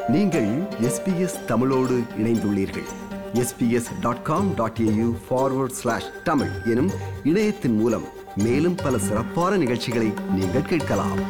நீங்கள் எஸ்பிஎஸ் தமிழோடு இணைந்துள்ளீர்கள் SBS dot com dot AU forward slash Tamil எனும் இணையத்தின் மூலம் மேலும் பல சிறப்பான நிகழ்ச்சிகளை நீங்கள் கேட்கலாம்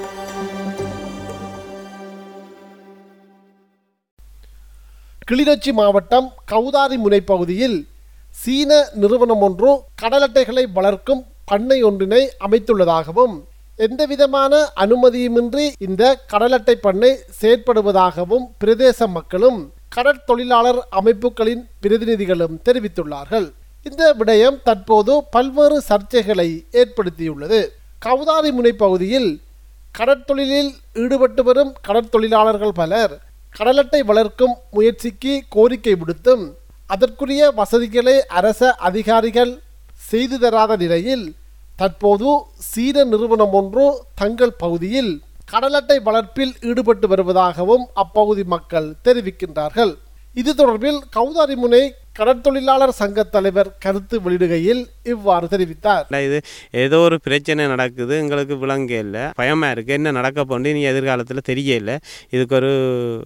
கிளிநொச்சி மாவட்டம் கௌதாரி முனைப்பகுதியில் சீன நிறுவனம் ஒன்று கடலட்டைகளை வளர்க்கும் பண்ணை ஒன்றினை அமைத்துள்ளதாகவும் எந்தவிதமான அனுமதியுமின்றி இந்த கடலட்டை பண்ணை செயற்படுவதாகவும் பிரதேச மக்களும் கடற்தொழிலாளர் அமைப்புகளின் பிரதிநிதிகளும் தெரிவித்துள்ளார்கள் இந்த விடயம் தற்போது பல்வேறு சர்ச்சைகளை ஏற்படுத்தியுள்ளது கௌதாரி முனைப்பகுதியில் கடற்தொழிலில் ஈடுபட்டு வரும் கடற்தொழிலாளர்கள் பலர் கடலட்டை வளர்க்கும் முயற்சிக்கு கோரிக்கை விடுத்தும் அதற்குரிய வசதிகளை அரச அதிகாரிகள் செய்து தராத நிலையில் தற்போது சீன நிறுவனம் ஒன்று தங்கள் பகுதியில் கடலட்டை வளர்ப்பில் ஈடுபட்டு வருவதாகவும் அப்பகுதி மக்கள் தெரிவிக்கின்றார்கள் இது தொடர்பில் கௌதாரிமுனை கடற்தொழிலாளர் சங்க தலைவர் கருத்து வெளியிடுகையில் இவ்வாறு தெரிவித்தார் இல்லை இது ஏதோ ஒரு பிரச்சனை நடக்குது எங்களுக்கு விளங்க இல்லை பயமாக இருக்குது என்ன நடக்க போண்டு இனி எதிர்காலத்தில் தெரியல இதுக்கு ஒரு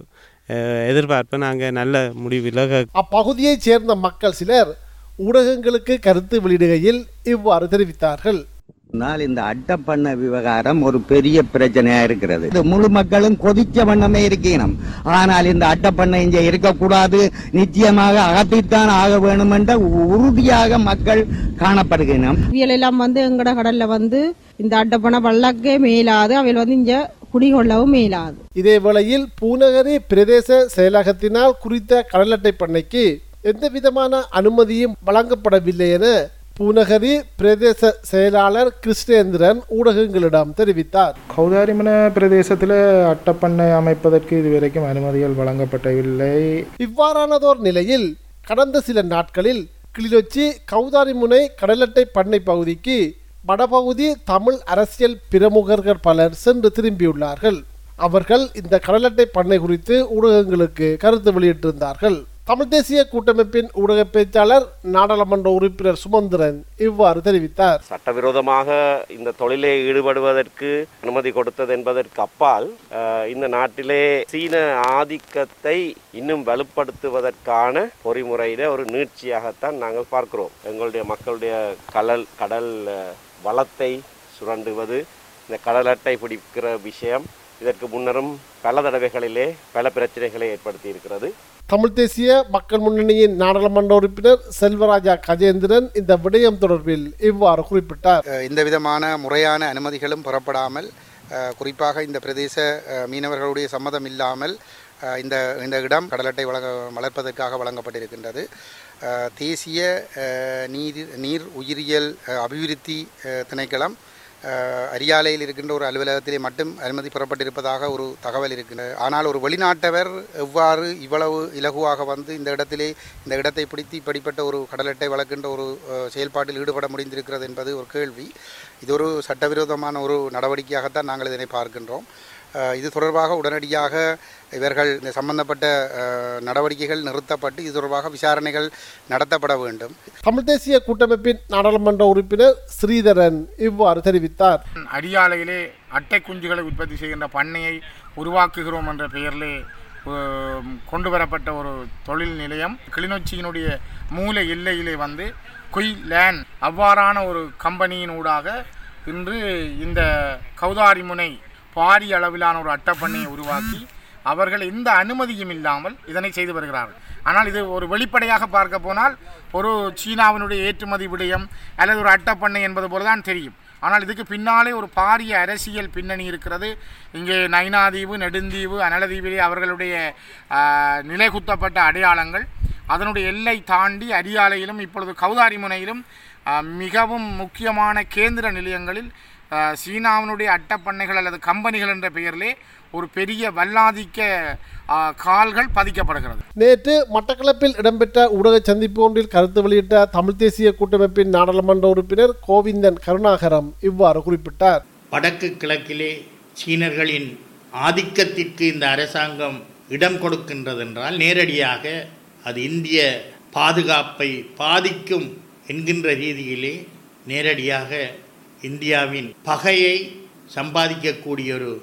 அஹ், எதிர்பார்ப்பை நாங்கள் நல்ல முடிவில் அப்பகுதியைச் சேர்ந்த மக்கள் சிலர் ஊடகங்களுக்கு கருத்து வெளியிடுகையில் இவ்வாறு தெரிவித்தார்கள் ஆனால் இந்த அட்டப்பண்ண விவகாரம் ஒரு பெரிய பிரச்சனையா இருக்கிறது இது முழு மக்களும் கொதிச்ச வண்ணமே இருக்கணும் ஆனால் இந்த அட்டப்பண்ணை இங்க இருக்கக்கூடாது நிச்சயமாக அகற்றித்தான் ஆக வேண்டும் என்ற உறுதியாக மக்கள் காணப்படுகிறோம் இவியல் எல்லாம் வந்து எங்கட கடல்ல வந்து இந்த அட்டப்பனை வள்ளக்கே மேலாது அவையில் வந்து இங்க குடிகொள்ளவும் மேலாது இதே வேளையில் பூநகரி பிரதேச செயலகத்தினால் குறித்த கடலட்டை பண்ணைக்கு எந்தவிதமான அனுமதியும் வழங்கப்படவில்லை என பூநகரி பிரதேச செயலாளர் கிருஷ்ணேந்திரன் ஊடகங்களிடம் தெரிவித்தார் கௌதாரிமன பிரதேசத்தில் அட்டப்பண்ணை அமைப்பதற்கு இதுவரைக்கும் அனுமதிகள் வழங்கப்படவில்லை இவ்வாறானதோர் நிலையில் கடந்த சில நாட்களில் கிளிநொச்சி கௌதாரிமுனை கடலட்டை பண்ணை பகுதிக்கு வடபகுதி தமிழ் அரசியல் பிரமுகர்கள் பலர் சென்று திரும்பியுள்ளார்கள் அவர்கள் இந்த கடலட்டை பண்ணை குறித்து ஊடகங்களுக்கு கருத்து வெளியிட்டிருந்தார்கள் தமிழ் தேசிய கூட்டமைப்பின் ஊடக பேச்சாளர் நாடாளுமன்ற உறுப்பினர் சுமந்திரன் இவ்வாறு தெரிவித்தார் சட்டவிரோதமாக இந்த தொழிலை ஈடுபடுவதற்கு அனுமதி கொடுத்தது என்பதற்கு அப்பால் அஹ், இந்த நாட்டிலே சீன ஆதிக்கத்தை இன்னும் வலுப்படுத்துவதற்கான பொறிமுறையில ஒரு நீட்சியாகத்தான் நாங்கள் பார்க்கிறோம் எங்களுடைய மக்களுடைய கடல் கடல் அஹ், வளத்தை சுரண்டுவது இந்த கடல் அட்டை பிடிக்கிற விஷயம் இதற்கு முன்னரும் பல தடவைகளிலே பல பிரச்சனைகளை ஏற்படுத்தி இருக்கிறது தமிழ் தேசிய மக்கள் முன்னணியின் நாடாளுமன்ற உறுப்பினர் செல்வராஜா கஜேந்திரன் இந்த விடயம் தொடர்பில் இவ்வாறு குறிப்பிட்டார் அஹ் இந்த விதமான முறையான அனுமதிகளும் புறப்படாமல் அஹ் குறிப்பாக இந்த பிரதேச அஹ், மீனவர்களுடைய சம்மதம் இல்லாமல் அஹ், இந்த இந்த இடம் கடலட்டை வழங்க வளர்ப்பதற்காக வழங்கப்பட்டிருக்கின்றது அஹ், தேசிய அஹ், நீர் நீர் உயிரியல் அஹ், அபிவிருத்தி அஹ், திணைக்களம் அஹ், அரியாலையில் இருக்கின்ற ஒரு அலுவலகத்திலே மட்டும் அனுமதி பெறப்பட்டிருப்பதாக ஒரு தகவல் இருக்கின்றது ஆனால் ஒரு வெளிநாட்டவர் எவ்வாறு இவ்வளவு இலகுவாக வந்து இந்த இடத்திலே இந்த இடத்தை பிடித்து இப்படிப்பட்ட ஒரு கடலட்டை வளர்க்கின்ற ஒரு அஹ், செயல்பாட்டில் ஈடுபட முடிந்திருக்கிறது என்பது ஒரு கேள்வி இது ஒரு சட்டவிரோதமான ஒரு நடவடிக்கையாகத்தான் நாங்கள் இதனை பார்க்கின்றோம் அஹ், இது தொடர்பாக உடனடியாக இவர்கள் இந்த சம்பந்தப்பட்ட அஹ், நடவடிக்கைகள் நிறுத்தப்பட்டு இது தொடர்பாக விசாரணைகள் நடத்தப்பட வேண்டும் தமிழ் தேசிய கூட்டமைப்பின் நாடாளுமன்ற உறுப்பினர் ஸ்ரீதரன் இவ்வாறு தெரிவித்தார் அடியாலையிலே அட்டை குஞ்சுகளை உற்பத்தி செய்கின்ற பண்ணையை உருவாக்குகிறோம் என்ற பெயரிலே அஹ், கொண்டு வரப்பட்ட ஒரு தொழில் நிலையம் கிளிநொச்சியினுடைய மூல எல்லையிலே வந்து குய் லேண்ட் அவ்வாறான ஒரு கம்பெனியின் ஊடாக இன்று இந்த கௌதாரிமுனை பாரிய அளவிலான ஒரு அட்டப்பண்ணையை உருவாக்கி அவர்கள் எந்த அனுமதியும் இல்லாமல் இதனை செய்து வருகிறார்கள் ஆனால் இது ஒரு வெளிப்படையாக பார்க்க போனால் ஒரு சீனாவினுடைய ஏற்றுமதி விடயம் அல்லது ஒரு அட்டப்பண்ணை என்பது போல தான் தெரியும் ஆனால் இதுக்கு பின்னாலே ஒரு பாரிய அரசியல் பின்னணி இருக்கிறது இங்கே நைனாதீவு நெடுந்தீவு அனலதீவிலே அவர்களுடைய ஆஹ், நிலைகுத்தப்பட்ட அடையாளங்கள் அதனுடைய எல்லை தாண்டி அரியாலையிலும் இப்பொழுது கௌதாரிமுனையிலும் ஆஹ், மிகவும் முக்கியமான கேந்திர நிலையங்களில் ஆஹ், சீனாவினுடைய அட்டப்பண்ணைகள் அல்லது கம்பெனிகள் என்ற பெயரிலே ஒரு பெரிய வல்லாதிக்க ஆஹ், கால்கள் பதிக்கப்படுகிறது நேற்று மட்டக்களப்பில் இடம்பெற்ற ஊடக சந்திப்பு ஒன்றில் கருத்து வெளியிட்ட தமிழ் தேசிய கூட்டமைப்பின் நாடாளுமன்ற உறுப்பினர் கோவிந்தன் கருணாகரம் இவ்வாறு குறிப்பிட்டார் வடக்கு கிழக்கிலே சீனர்களின் ஆதிக்கத்திற்கு இந்த அரசாங்கம் இடம் கொடுக்கின்றதென்றால் நேரடியாக அது இந்திய பாதுகாப்பை பாதிக்கும் என்கின்ற ரீதியிலே நேரடியாக இந்தியாவின் பகையை சம்பாதிக்கக்கூடிய ஒரு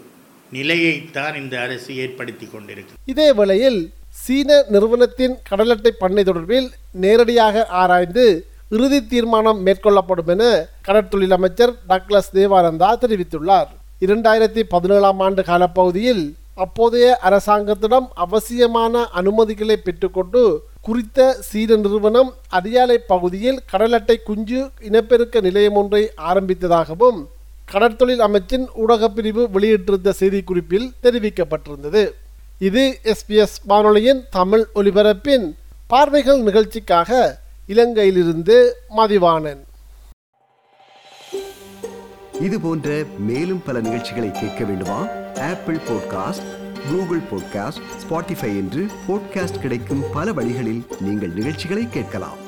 நிலையைத்தான் இந்த அரசு ஏற்படுத்தி கொண்டிருக்கு இதே வேளையில் சீன நிறுவனத்தின் கடல் அட்டை பண்ணை தொடர்பில் நேரடியாக ஆராய்ந்து இறுதி தீர்மானம் மேற்கொள்ளப்படும் என கடற்தொழில் அமைச்சர் டக்ளஸ் தேவானந்தா தெரிவித்துள்ளார் இரண்டாயிரத்தி பதினேழாம் ஆண்டு காலப்பகுதியில் அப்போதைய அரசாங்கத்திடம் அவசியமான அனுமதிகளை பெற்றுக்கொண்டு குறித்த சீன நிறுவனம் அரியாலை பகுதியில் கடல் அட்டை குஞ்சு இனப்பெருக்க நிலையம் ஒன்றை ஆரம்பித்ததாகவும் கடற்தொழில் அமைச்சின் ஊடகப் பிரிவு வெளியிட்டிருந்த செய்திக்குறிப்பில் தெரிவிக்கப்பட்டிருந்தது இது எஸ்பிஎஸ் வானொலியின் தமிழ் ஒலிபரப்பின் பார்வைகள் நிகழ்ச்சிக்காக இலங்கையிலிருந்து மதிவாணன் இது போன்ற மேலும் பல நிகழ்ச்சிகளை கேட்க வேண்டுமா Apple podcast Google podcast Spotify என்று பாட்காஸ்ட் கிடைக்கும் பல வழிகளில் நீங்கள் நிகழ்ச்சிகளை கேட்கலாம்